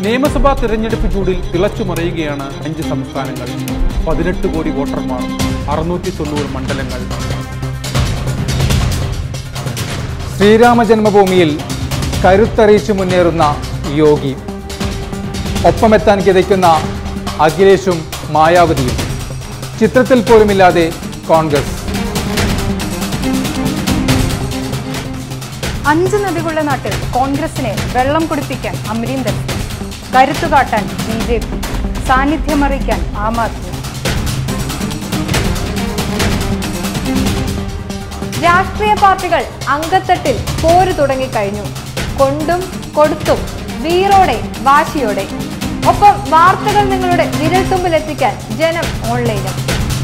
നിയമസഭാ തിരഞ്ഞെടുപ്പ് ചൂടിൽ തിളച്ചുമറിയുകയാണ് അഞ്ച് സംസ്ഥാനങ്ങൾ പതിനെട്ട് കോടി വോട്ടർമാർ അറുന്നൂറ്റി തൊണ്ണൂറ് മണ്ഡലങ്ങൾ ശ്രീരാമ ജന്മഭൂമിയിൽ കരുത്തറിയിച്ചു മുന്നേറുന്ന യോഗി ഒപ്പമെത്താൻ കിതയ്ക്കുന്ന അഖിലേഷും മായാവതിയും ചിത്രത്തിൽ പോലുമില്ലാതെ കോൺഗ്രസ് അഞ്ച് നദികളുടെ നാട്ടിൽ കോൺഗ്രസിനെ വെള്ളം കുടിപ്പിക്കാൻ അമരീന്ദർ കരുത്തു കാട്ടാൻ ബി ജെ പി സാന്നിധ്യമറിയിക്കാൻ ആം ആദ്മി രാഷ്ട്രീയ പാർട്ടികൾ അങ്കത്തട്ടിൽ പോര് തുടങ്ങിക്കഴിഞ്ഞു കൊണ്ടും കൊടുത്തും വീറോടെ വാശിയോടെ ഒപ്പം വാർത്തകൾ നിങ്ങളുടെ വിരൽത്തുമ്പിലെത്തിക്കാൻ ജനം ഓൺലൈനും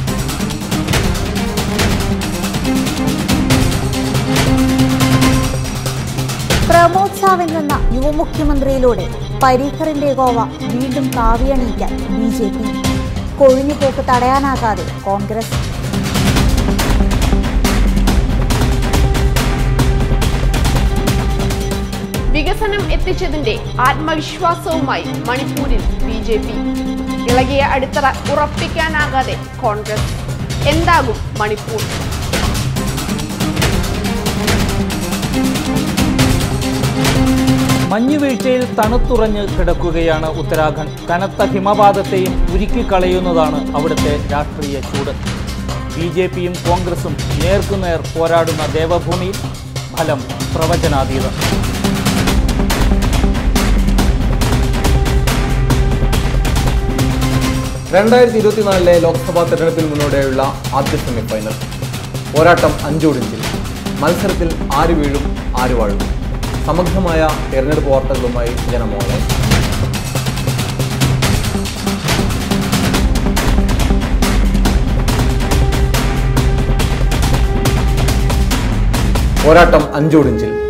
പ്രമോദ് സാവന്ത് എന്ന യുവമുഖ്യമന്ത്രിയിലൂടെ പരീഖറിന്റെ ഗോവ വീണ്ടും കാവിയണിയിക്കാൻ ബി ജെ പി കൊഴിഞ്ഞുപോക്ക് തടയാനാകാതെ കോൺഗ്രസ് വികസനം എത്തിച്ചതിന്റെ ആത്മവിശ്വാസവുമായി മണിപ്പൂരിൽ ബി ജെ പി ഇളകിയ അടിത്തറ ഉറപ്പിക്കാനാകാതെ കോൺഗ്രസ് എന്താകും മണിപ്പൂർ മഞ്ഞുവീഴ്ചയിൽ തണുത്തുറഞ്ഞ് കിടക്കുകയാണ് ഉത്തരാഖണ്ഡ് കനത്ത ഹിമപാതത്തെയും ഉരുക്കിക്കളയുന്നതാണ് അവിടുത്തെ രാഷ്ട്രീയ ചൂട് ബി ജെ പിയും കോൺഗ്രസും നേർക്കുനേർ പോരാടുന്ന ദേവഭൂമിയിൽ ഫലം പ്രവചനാതീതം രണ്ടായിരത്തി ഇരുപത്തിനാലിലെ ലോക്സഭാ തെരഞ്ഞെടുപ്പിന് മുന്നോടിയായുള്ള ആദ്യ സെമി ഫൈനൽ പോരാട്ടം അഞ്ചോടിഞ്ചിൽ മത്സരത്തിൽ ആര് വീഴും ആര് വാഴും സമഗ്രമായ തെരഞ്ഞെടുപ്പ് വാർത്തകളുമായി ജനമോളെ പോരാട്ടം അഞ്ചോടിഞ്ചിൽ